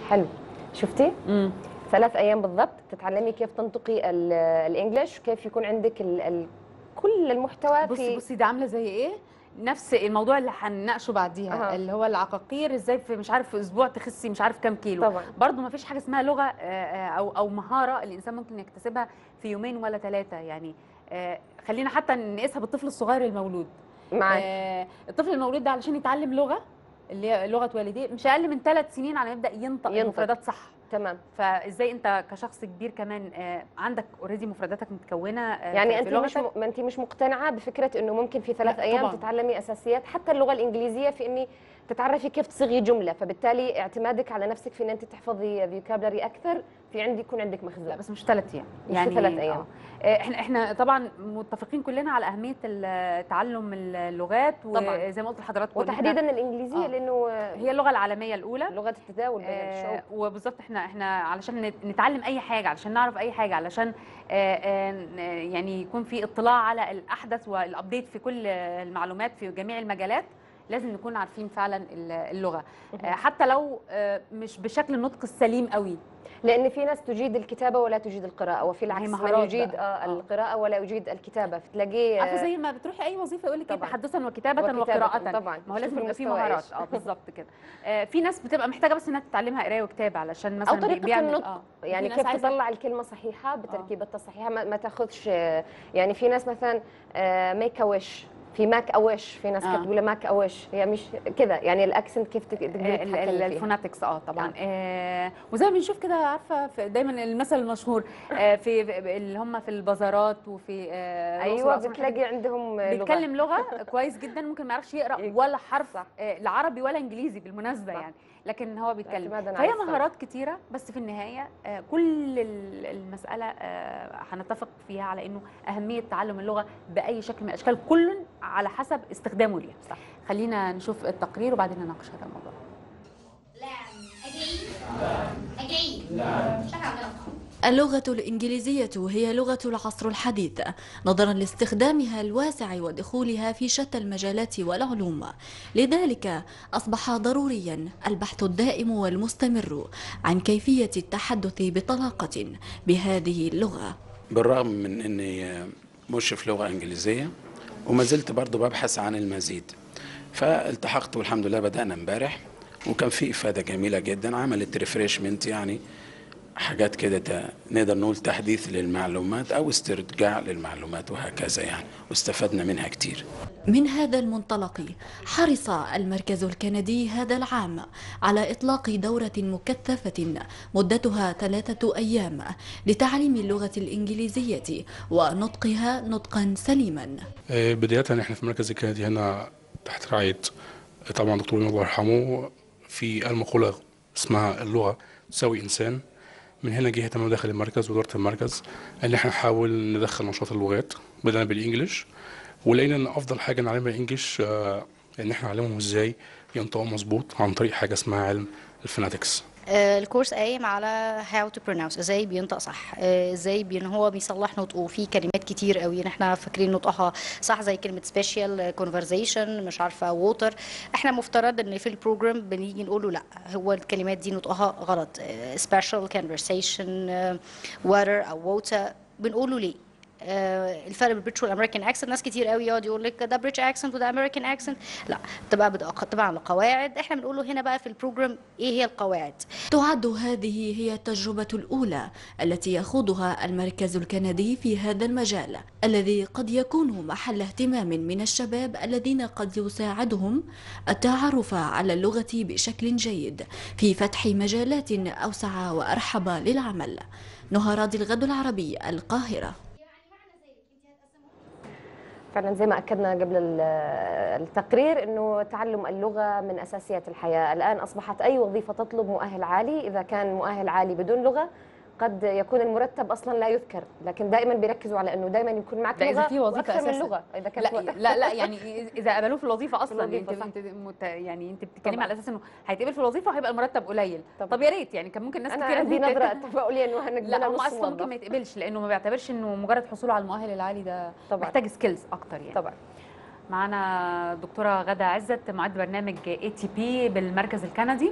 حلو شفتي امم ثلاث ايام بالضبط تتعلمي كيف تنطقي ال- الانجليش كيف يكون عندك ال ال كل المحتوى بصي في بصي ده عامله زي ايه نفس الموضوع اللي هنناقشه بعديها أها. اللي هو العقاقير ازاي في مش عارف في اسبوع تخسي مش عارف كام كيلو طبعا برضه ما فيش حاجه اسمها لغه آه، آه، او او مهاره الانسان ممكن يكتسبها في يومين ولا ثلاثه يعني آه، خلينا حتى نقيسها بالطفل الصغير المولود معك آه، الطفل المولود ده علشان يتعلم لغه اللي هي لغه والديه مش اقل من ثلاث سنين على ما يبدا ينطق, ينطق. المفردات صح تمام فازاي انت كشخص كبير كمان آه، عندك اوريدي مفرداتك متكونه آه، يعني في- انت في مش لغتك؟ م... ما انت مش مقتنعه بفكره انه ممكن في ثلاث لا، ايام طبعاً. تتعلمي اساسيات حتى اللغه الانجليزيه في اني تتعرفي كيف تصيغي جمله فبالتالي اعتمادك على نفسك في ان انت تحفظي فيوكابلري اكثر في عندي يكون عندك لا مخزون بس مش ثلاث ايام مش في ثلاث أيام. آه. آه، احنا احنا طبعا متفقين كلنا على اهميه ال- تعلم اللغات طبعاً. وزي ما قلت لحضراتكم إن إحنا- وتحديدا الانجليزيه آه. لانه هي اللغه العالميه الاولى لغه التداول بين آه، الشعوب وبالظبط احنا احنا علشان نت- نتعلم اي حاجه علشان نعرف اي حاجه علشان آه، آه، ن- يعني يكون في اطلاع على الاحدث والابديت في كل المعلومات في جميع المجالات لازم نكون عارفين فعلا ال- اللغه آه، حتى لو آه، مش بشكل النطق السليم قوي لان في ناس تجيد الكتابه ولا تجيد القراءه وفي ما هي العكس من مهارات يجيد بقى. آه آه. القراءه ولا يجيد الكتابه فتلاقيه عارفه آه، زي ما بتروحي اي وظيفه يقول لك طبعاً. تحدثا وكتابه, وكتابة وقراءه طبعاً. ما هو لازم شوف يبقى في المستوى مهارات إيش. اه بالظبط كده آه، في ناس بتبقى محتاجه بس انها تتعلمها قرايه وكتابه علشان مثلا او طريقه بيعمل النطق اه يعني في كيف ناس عايزة- تطلع الكلمه صحيحه بتركيبتها الصحيحه ما, ما تاخذش آه، يعني في ناس مثلا ميك اويش في ماك اويش في ناس آه. كانت تقول ماك اويش هي مش كده يعني الاكسنت كيف تك- آه، تقدري ال- ال- تتحكمي فيها الفوناتكس اه طبعا آه وزي ما بنشوف كده عارفه في- دايما المثل المشهور آه في في- اللي هم في البازارات وفي آه الأقصر ايوه وأسوان، بتلاقي عندهم آه، لغة. بيتكلم لغه كويس جدا ممكن ما يعرفش يقرا يك- ولا حرف صح. آه، لا عربي ولا انجليزي بالمناسبه صح. يعني لكن هو بيتكلم اعتماداً على فهي السمع. مهارات كتيره بس في النهايه آه، كل ال- المساله آه، هنتفق فيها على انه اهميه تعلم اللغه باي شكل من الاشكال كل على حسب استخدامه ليها صح. خلينا نشوف التقرير وبعدين نناقش هذا الموضوع Again? Again? شكرا لك. اللغة الإنجليزية هي لغة العصر الحديث نظرا لاستخدامها الواسع ودخولها في شتى المجالات والعلوم لذلك أصبح ضروريا البحث الدائم والمستمر عن كيفية التحدث بطلاقة بهذه اللغة بالرغم من اني مشرف لغه انجليزيه وما زلت برضه ببحث عن المزيد فالتحقت والحمد لله بدانا امبارح وكان في افاده جميله جدا عملت ريفريشمنت يعني حاجات كده ت- نقدر نقول تحديث للمعلومات او استرجاع للمعلومات وهكذا يعني واستفدنا منها كتير من هذا المنطلق حرص المركز الكندي هذا العام على إطلاق دورة مكثفة مدتها ثلاثة أيام لتعليم اللغة الإنجليزية ونطقها نطقا سليما آه، بداية احنا في مركز الكندي هنا تحت رعاية آه، طبعا دكتور الله يرحمه في المقولة اسمها اللغة تساوي إنسان من هنا جه اهتمام داخل المركز وإدارة المركز إن احنا نحاول ندخل نشاط اللغات بدأنا بالإنجليش ولقينا إن أفضل حاجة نعلمها الإنجليش آه، إن احنا نعلمهم إزاي ينطقوا مظبوط عن طريق حاجة اسمها علم الفوناتكس آه، الكورس قايم على how to pronounce ازاي بينطق صح آه، ازاي بين هو بيصلح نطقه في كلمات كتير قوي احنا فاكرين نطقها صح زي كلمه سبيشال كونفرزيشن مش عارفه ووتر احنا مفترض ان في البروجرام بنيجي نقول له لا هو الكلمات دي نطقها غلط سبيشال كونفرسيشن واتر او ووتر بنقول له ليه آه، الفرق بين البريتش والامريكان اكسنت ناس كتير قوي يقعد يقول لك ده بريتش اكسنت وده امريكان اكسنت لا تبقى بتبقى طبعا على قواعد احنا بنقول له هنا بقى في البروجرام ايه هي القواعد تعد هذه هي التجربة الأولى التي يخوضها المركز الكندي في هذا المجال الذي قد يكون محل اهتمام من الشباب الذين قد يساعدهم التعرف على اللغة بشكل جيد في فتح مجالات أوسع وأرحب للعمل نهى راضي الغد العربي القاهرة فعلا زي ما اكدنا قبل ال- التقرير انه تعلم اللغه من اساسيات الحياه، الان اصبحت اي وظيفه تطلب مؤهل عالي، اذا كان مؤهل عالي بدون لغه قد يكون المرتب اصلا لا يذكر، لكن دائما بيركزوا على انه دائما يكون معك ده لغه اذا في وظيفه واكثر من اساسا لغه اذا كانت لا لا لا يعني اذا قبلوه في الوظيفه اصلا يعني الوظيفة، انت صح. انت مت يعني انت بتتكلمي طبعاً. على اساس انه هيتقبل في الوظيفه وهيبقى المرتب قليل طبعاً. طب يا ريت يعني كان ممكن ناس انا كتير عندي تت- نظره تفاؤليه انه هنقبلها لا هم نص اصلا ممكن ما موظف. يتقبلش لانه ما بيعتبرش انه مجرد حصوله على المؤهل العالي ده طبعاً. محتاج سكيلز اكتر يعني طبعا معانا دكتوره غدا عزت معد برنامج اي تي بي بالمركز الكندي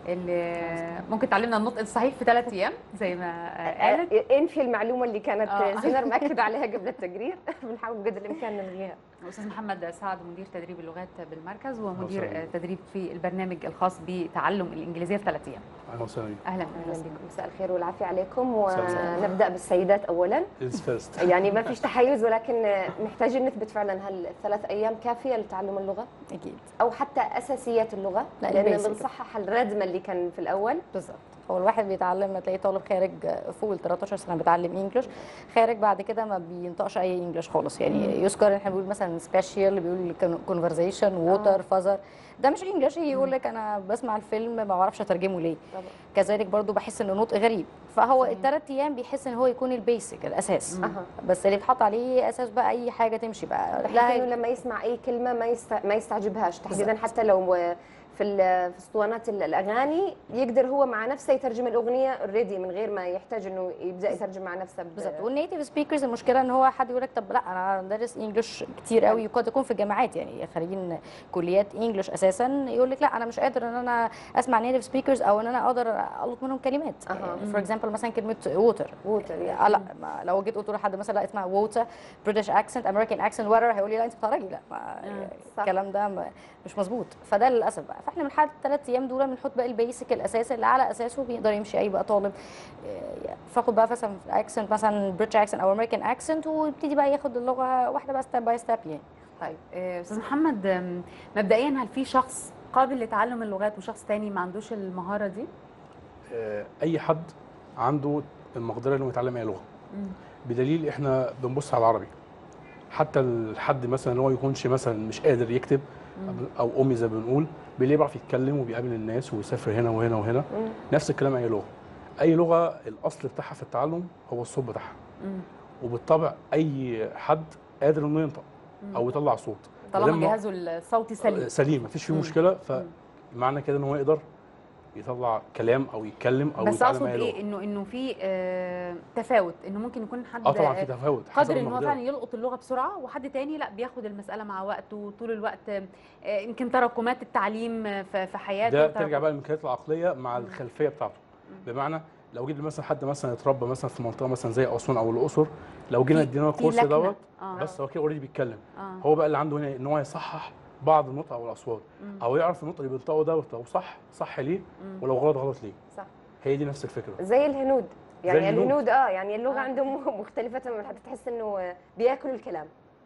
اللي ممكن تعلمنا النطق الصحيح في ثلاث ايام زي ما قالت انفي المعلومه اللي كانت آه. زينر مأكد عليها قبل التقرير بنحاول بقدر الامكان نلغيها استاذ محمد سعد مدير تدريب اللغات بالمركز ومدير وسهلا. تدريب في البرنامج الخاص بتعلم الانجليزيه في ثلاث ايام اهلا وسهلا بيك اهلا اهلا بكم بكم مساء الخير والعافيه عليكم مساء ونبدا بالسيدات اولا It's first يعني ما فيش تحيز ولكن محتاجين نثبت فعلا هل الثلاث ايام كافيه لتعلم اللغه اكيد او حتى اساسيات اللغه لا، لان البيسك. بنصحح الردمه اللي كان في الاول بالظبط هو الواحد بيتعلم تلاقي طالب خارج فوق ال 13 سنه بيتعلم انجلش خارج بعد كده ما بينطقش اي انجلش خالص يعني يذكر احنا بنقول مثلا سبيشال بيقول كونفرزيشن ووتر فازر ده مش انجلش يقول لك انا بسمع الفيلم ما بعرفش اترجمه ليه طبعا. كذلك برضو بحس انه نطق غريب فهو صحيح. الثلاث ايام بيحس ان هو يكون البيسك الاساس أها. بس اللي بيتحط عليه اساس بقى اي حاجه تمشي بقى بحيث لا انه لما يسمع اي كلمه ما يست... ما يستعجبهاش تحديدا حتى لو في ال- في اسطوانات ال- الاغاني يقدر هو مع نفسه يترجم الاغنيه اوريدي من غير ما يحتاج انه يبدا يترجم مع نفسه ب- بالظبط والنيتيف سبيكرز المشكله ان هو حد يقول لك طب لا انا دارس انجلش كتير قوي وقد يكون في الجامعات يعني خارجين كليات انجلش اساسا يقول لك لا انا مش قادر ان انا اسمع نيتيف سبيكرز او ان انا اقدر القط منهم كلمات أها. فور اكزامبل مثلا كلمه ووتر ووتر لا ما لو جيت قلت لحد مثلا لا اسمها ووتر بريتش اكسنت امريكان اكسنت واتر هيقول لي لا انت بتهرجي لا ما صح. الكلام ده ما- مش مظبوط فده للاسف بقى فاحنا من حد الثلاث ايام دول بنحط بقى البيسك الاساس اللي على اساسه بيقدر يمشي اي بقى طالب آه، فاخد بقى مثلا اكسنت مثلا بريتش اكسنت او امريكان اكسنت ويبتدي بقى ياخد اللغه واحده بقى ستيب باي ستيب يعني طيب آه، استاذ محمد آم، مبدئيا هل في شخص قابل لتعلم اللغات وشخص تاني ما عندوش المهاره دي؟ آه، اي حد عنده المقدره انه يتعلم اي لغه بدليل احنا بنبص على العربي حتى الحد مثلا ان هو يكونش مثلا مش قادر يكتب او امي زي ما بنقول بيلاقيه بيعرف يتكلم وبيقابل الناس ويسافر هنا وهنا وهنا نفس الكلام اي لغه اي لغه الاصل بتاعها في التعلم هو الصوت بتاعها مم. وبالطبع اي حد قادر انه ينطق او يطلع صوت طالما ولما- جهازه الصوتي سليم سليم مفيش فيه مشكله فمعنى كده ان هو يقدر يطلع كلام او يتكلم او بس يتعلم اقصد اي ايه لغه انه انه في آه، تفاوت انه ممكن يكون حد اه طبعا في آه، تفاوت حسب قادر ان هو المقدرة. فعلا يلقط اللغه بسرعه وحد تاني لا بياخد المساله مع وقته طول الوقت آه، آه، يمكن تراكمات التعليم آه، في في حياته ده تراكم- ترجع بقى للامكانيات العقليه مع الخلفيه بتاعته بمعنى لو جيت مثلا حد مثلا اتربى مثلا في منطقه مثلا زي اسوان او الاقصر لو جينا في- ادينا في الكورس لكنة. دوت آه. بس هو كده اوريدي بيتكلم آه. هو بقى اللي عنده هنا ان هو يصحح بعض النطق او الاصوات او يعرف النطق اللي بينطقه دوت لو صح صح ليه ولو غلط غلط ليه صح هي دي نفس الفكره زي الهنود يعني زي الهنود. الهنود اه يعني اللغه آه. عندهم مختلفه تماما حتى تحس انه بياكلوا الكلام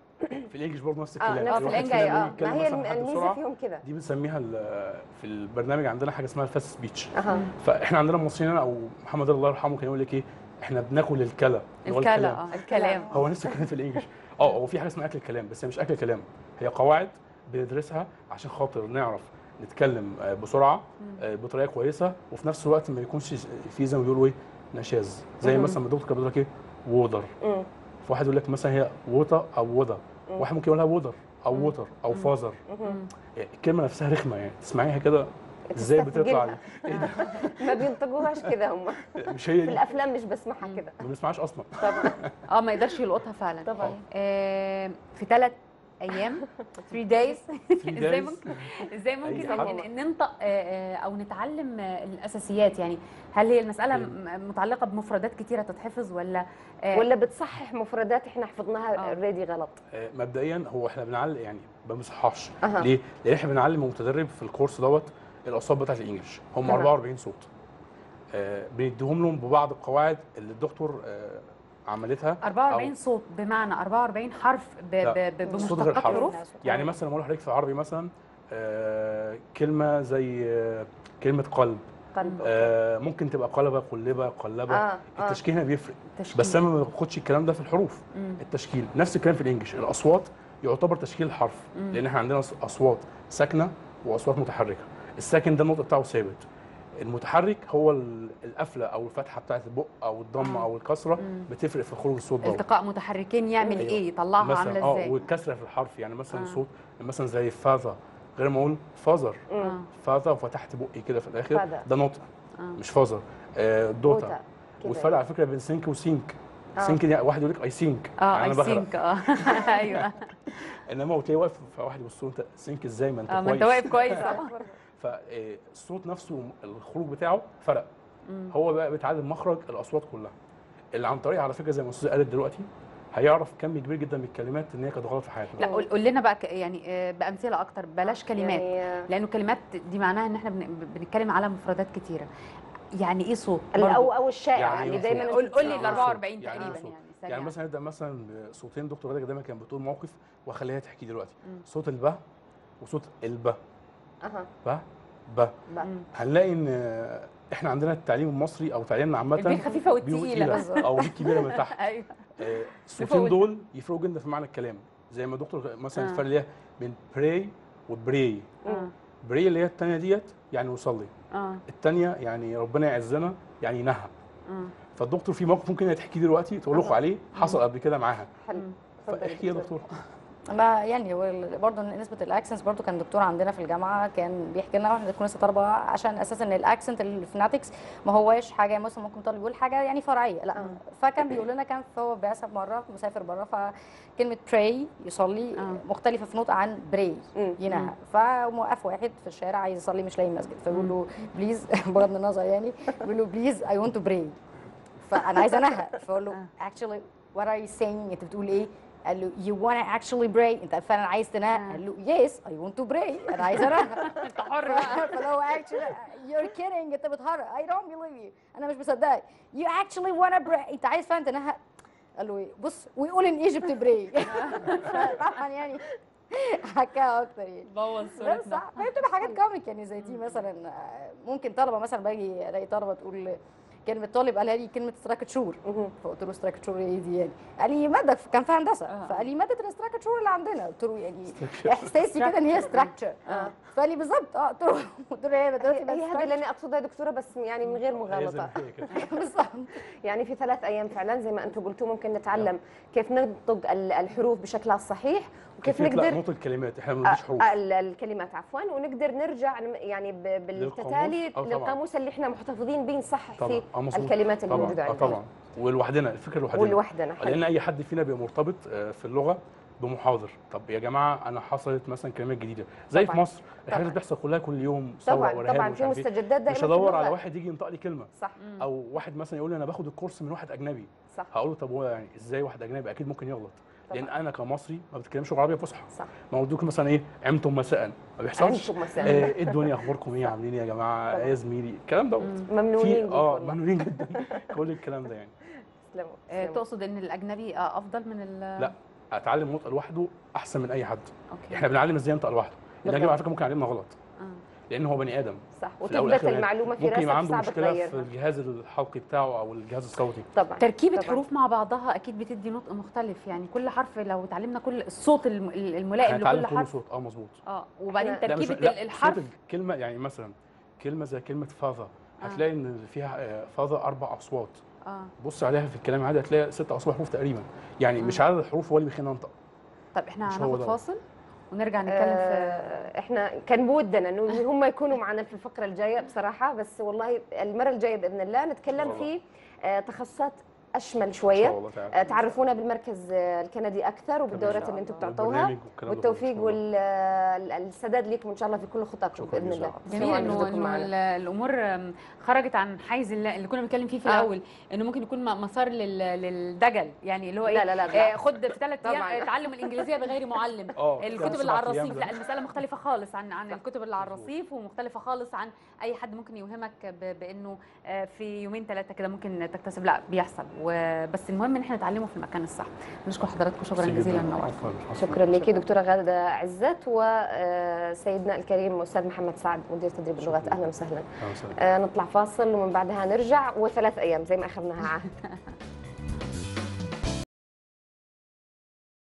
في الانجليش برضه نفس اه الكلام نفس الواحد الانجاي فينا لما اه يتكلم ما هي مثلا حد الميزه بسرعة، فيهم كده دي بنسميها ال- في البرنامج عندنا حاجه اسمها الفاست سبيتش اها فاحنا عندنا المصريين او محمد الله يرحمه كان يقول لك ايه احنا بناكل الكلى اللي هو الكلا الكلام. اه الكلام هو نفس الكلام في الانجليش اه هو في حاجه اسمها اكل الكلام بس هي مش اكل كلام هي قواعد بندرسها عشان خاطر نعرف نتكلم آه، بسرعه آه، بطريقه كويسه وفي نفس الوقت ما يكونش في زي ما بيقولوا ايه نشاز زي مثلا ما الدكتور كان بيقول لك ايه وودر مم. فواحد يقول لك مثلا هي ووتا او ودا واحد ممكن يقولها وودر او ووتر او فازر يعني الكلمه نفسها رخمه يعني تسمعيها كده ازاي بتطلع دي؟ تستثقلها. ما بينطقوهاش كده هم مش هي في دي الافلام مش بسمعها كده ما بنسمعهاش اصلا طبعا اه ما يقدرش يلقطها فعلا طبعا آه، في ثلاث ايام 3 دايز ازاي days. ممكن ازاي ممكن حد. ن- ننطق آه، آه، او نتعلم آه، الاساسيات يعني هل هي المساله م- متعلقه بمفردات كتيره تتحفظ ولا آه، ولا بتصحح مفردات احنا آه. حفظناها اوريدي غلط آه، مبدئيا هو احنا بنعلم يعني ما بنصححش أها. ليه؟ لان احنا بنعلم المتدرب في الكورس دوت الاصوات بتاعت الانجليش هم تمام. 44 صوت آه، بنديهم لهم ببعض القواعد اللي الدكتور آه، عملتها 44 أو- صوت بمعنى 44 حرف ب- لا، ب- ب- صوت غير بمشتقات حرف. حروف يعني مثلا لما اقول لحضرتك في العربي مثلا آه، كلمه زي آه، كلمه قلب قلب آه، ممكن تبقى قلبه قلبه قلبه آه، آه. التشكيل هنا بيفرق تشكيل. بس انا ما باخدش الكلام ده في الحروف مم. التشكيل نفس الكلام في الانجليش الاصوات يعتبر تشكيل الحرف لان احنا عندنا أص- اصوات ساكنه واصوات متحركه الساكن ده النطق بتاعه ثابت المتحرك هو ال- القفله او الفتحه بتاعت البق او الضمه آه. او الكسره بتفرق في خروج الصوت ده التقاء متحركين يعمل أيوة. ايه يطلعها مثلا عامله اه ازاي والكسره في الحرف يعني مثلا آه. صوت مثلا زي فاذا غير ما اقول فازر آه. فاذا وفتحت بقي كده في الاخر فاذا. ده نطق آه. مش فازر آه دوتا كده. والفرق على فكره بين سينك وسينك آه. سينك دي واحد يقول لك اي سينك اه انا اي بغرق سينك اه ايوه انما هو تلاقيه واقف فواحد يبص له انت سينك ازاي ما انت اه ما كويس انت واقف كويس اه فالصوت نفسه الخروج بتاعه فرق هو بقى بيتعلم مخرج الاصوات كلها اللي عن طريق على فكره زي ما الاستاذه قالت دلوقتي هيعرف كم كبير جدا من الكلمات ان هي كانت غلط في حياتنا لا قول قول لنا بقى ك- يعني آه، بامثله اكتر بلاش كلمات يعني آه، لانه كلمات دي معناها ان احنا بن- بنتكلم على مفردات كتيره يعني ايه صوت ال- برضو؟ او او الشائع يعني اللي إيه دايما صوت؟ قول قول لي ال يعني 44 صوت. يعني تقريبا صوت. يعني سريعاً. يعني مثلا نبدا مثلا بصوتين دكتور غاده دايما كانت بتقول موقف واخليها تحكي دلوقتي مم. صوت الب وصوت الب اها ب ب بقى. مم. هنلاقي ان احنا عندنا التعليم المصري او تعليمنا عامه البي خفيفه بيقول والتقيله تقيلة او بي كبيره من تحت ايوه آه، الصوتين فوق. دول يفرقوا جدا في معنى الكلام زي ما الدكتور مثلا آه. الفرق اللي هي بين براي وبري اه بري اللي هي الثانيه ديت يعني وصلي اه الثانيه يعني ربنا يعزنا يعني نهى اه فالدكتور في موقف ممكن تحكي دلوقتي تقول لكم عليه حصل قبل كده معاها حلو اتفضلي فاحكي يا دكتور. دكتور ما يعني هو ال- برضه نسبه الاكسنتس برضه كان دكتور عندنا في الجامعه كان بيحكي لنا واحنا كنا لسه طلبه عشان اساسا الاكسنت الفوناتكس ما هواش حاجه مثلا ممكن طالب يقول حاجه يعني فرعيه لا آه. فكان بيقول لنا كان هو بعثه مره مسافر بره فكلمه براي يصلي آه. مختلفه في نطق عن براي مم. ينهى فموقف واحد في الشارع عايز يصلي مش لاقي مسجد فبيقول له بليز بغض النظر يعني بيقول له بليز اي ونت تو براي فانا عايزه انهى فاقول له actually what are you saying انت بتقول ايه قال له you wanna actually pray انت فعلا عايز تنهى قال له yes I want to pray انا عايز انهى انت حر بقى فلو actually you're kidding انت بتهرج I don't believe you انا مش مصدقك you actually wanna pray انت عايز فعلا تنهى قال له ايه بص we all in Egypt pray طبعا يعني حكاها اكتر يعني بوظ بس صورتنا صح فهي بتبقى حاجات كوميك يعني زي دي مثلا آه، ممكن طلبه مثلا باجي الاقي طلبه تقول كلمه طالب قالها لي كلمه ستراكتشور مهم. فقلت له ستراكتشور ايه دي يعني قال لي ماده كان في هندسه آه. فقال لي ماده الاستراكتشور اللي عندنا قلت له يعني احساسي كده ان هي ستراكشر فقال لي بالظبط اه قلت له قلت له هي مدرسه هي هذا اللي انا اقصده يا دكتوره بس يعني من غير هي زي مغالطه ما هي كده بالظبط يعني في ثلاث ايام فعلا زي ما انتم قلتوا ممكن نتعلم كيف ننطق ال- الحروف بشكلها الصحيح وكيف كيف لا نقدر نطق الكلمات احنا ما آه، بنقولش حروف آه، ال- الكلمات عفوا ونقدر نرجع نم- يعني ب- بالتتالي للقاموس. آه، طبعاً. للقاموس اللي احنا محتفظين به نصحح طبعا فيه اه مظبوط الكلمات اللي طبعا موجوده اه عندنا طبعا ولوحدنا الفكره لوحدنا ولوحدنا حلو. لان اي حد فينا بيبقى مرتبط آه، في اللغه بمحاضر طب يا جماعه انا حصلت مثلا كلمات جديده زي طبعاً. في مصر الحاجات اللي طبعاً. بتحصل كلها كل يوم ثوره طبعا وارهاب طبعا ومش في عارف إيه. مستجدات دائما مش في هدور على اللغة. واحد يجي ينطق لي كلمه صح او واحد مثلا يقول لي انا باخد الكورس من واحد اجنبي صح هقول له طب هو يعني ازاي واحد اجنبي اكيد ممكن يغلط طبعاً. لان انا كمصري ما بتكلمش عربيه فصحى صح ما هو ممكن مثلا ايه عمتم مساء ما بيحصلش عندكم مساء. آه، ايه الدنيا اخباركم ايه عاملين ايه يا جماعه طبعاً. إيه يا زميلي الكلام دوت ممنونين في بيك اه والله. ممنونين جدا كل الكلام ده يعني تسلموا آه، تسلموا. تقصد ان الاجنبي آه، افضل من ال لا اتعلم نطق لوحده احسن من اي حد اوكي احنا بنعلم ازاي ينطق لوحده الاجنبي بالضبط. على فكره ممكن يعلمنا غلط آه. لان هو بني ادم صح في الأول وتثبت والآخر المعلومه في ممكن يبقى راسك عنده صعب مشكله في تغيرها الجهاز الحلقي بتاعه او الجهاز الصوتي طبعا تركيبه طبعاً. حروف مع بعضها اكيد بتدي نطق مختلف يعني كل حرف لو اتعلمنا كل الصوت الم- الملائم هنتعلم لكل كل حرف صوت اه مظبوط اه وبعدين إحنا- لا مش تركيبه لا الحرف صوت الكلمه يعني مثلا كلمه زي كلمه فاذا هتلاقي ان فيها فاذا اربع اصوات اه بص عليها في الكلام عادي هتلاقي ست اصوات حروف تقريبا يعني مش عدد الحروف هو اللي بيخلينا ننطق طب احنا مش هو هناخد ده. فاصل ونرجع نتكلم في آه، احنا كان بودنا انه هم يكونوا معنا في الفقره الجايه بصراحه بس والله المره الجايه باذن الله نتكلم والله. في آه، تخصصات اشمل ان شويه شاء الله تعالى آه، تعرفونا بالمركز آه، الكندي اكثر وبالدورات تمام. اللي انتم والبرنامج بتعطوها والكلام ده كله إن والتوفيق شاء الله. والسداد لكم ان شاء الله في كل خططكم شكراً باذن الله جزيلاً. جميل تسلموا انه وجودكم انه معنا. ال- الامور أم، خرجت عن حيز اللي اللي كنا بنتكلم فيه في آه. الاول انه ممكن يكون م- مسار لل- للدجل يعني اللي هو ايه لا لا لا بالعكس. آه، خد في ثلاث طبعاً. ايام آه، تعلم الانجليزيه بغير معلم اه الكتب سبع اللي على أيام الرصيف ده. لا المساله مختلفه خالص عن عن الكتب اللي على الرصيف ومختلفه خالص عن اي حد ممكن يوهمك ب- بانه آه، في يومين ثلاثه كده ممكن تكتسب لا بيحصل وبس المهم ان احنا نتعلمه في المكان الصح نشكر حضراتكم شكرا ميرسي جزيلا جداً. نورت عفواً. عفواً. شكرا لك دكتوره غاده عزت وسيدنا الكريم استاذ محمد سعد مدير تدريب اللغات شكراً. اهلا وسهلا أهلاً وسهلاً. آه، نطلع فاصل ومن بعدها نرجع وثلاث ايام زي ما اخذناها عهد